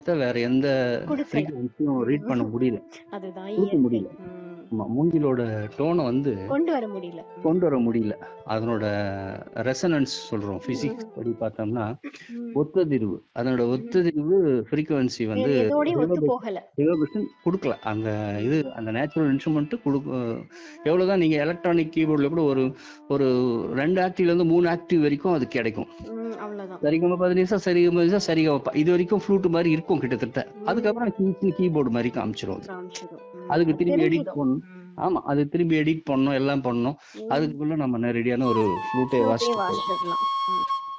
வேற எந்த கொடுக்கல ஃப்ரீக்வன்சியும் ரீட் பண்ண முடியல அதுதான் கொடுக்க இயற்கை முடியல ம். ஆமா மூங்கிலோட டோனை வந்து கொண்டு வர முடியல கொண்டு வர முடியல அதனோட ரெசனன்ஸ் சொல்றோம் பிசிக்ஸ் படி பார்த்தோம்னா ம். ஒத்ததிர்வு அதனோட ஒத்ததிர்வு ஃப்ரீக்வன்சி வந்து வேற எதோடயும் ஒத்து போகல ரிவர்பேஷன் கொடுக்கல அந்த இது அந்த நேச்சுரல் இன்ஸ்ட்ருமெண்ட் கொடுக்க எவ்வளவுதான் நீங்க எலக்ட்ரானிக் கீபோர்டில் கூட ஒரு ஒரு ரெண்டு ஆக்டிவ்ல இருந்து மூணு ஆக்டிவ் வரைக்கும் அது கிடைக்கும் ம், அவ்வளவுதான் சரிகம பதினேசா சரிகம பதினேசா சரிகம இது வரைக்கும் ஃப்ளூட் மாதிரி இருக்கும் கிட்டத்தட்ட அதுக்கப்புறம் சின்ன சின்ன கீபோர்டு மாதிரி காமிச்சிரும் அது. காமிச்சிடும் ம். அதுக்கு திரும்பி எடிட் தெரிஞ்சிடும். பண்ணணும் ம். ஆமா அது திரும்பி எடிட் பண்ணணும் எல்லாம் பண்ணணும் ம். அதுக்குள்ள நம்ம நேரடியான ஒரு ஃப்ளூட்டே அப்படியே வாசிச்சு வாசிச்சிடலாம் ம்.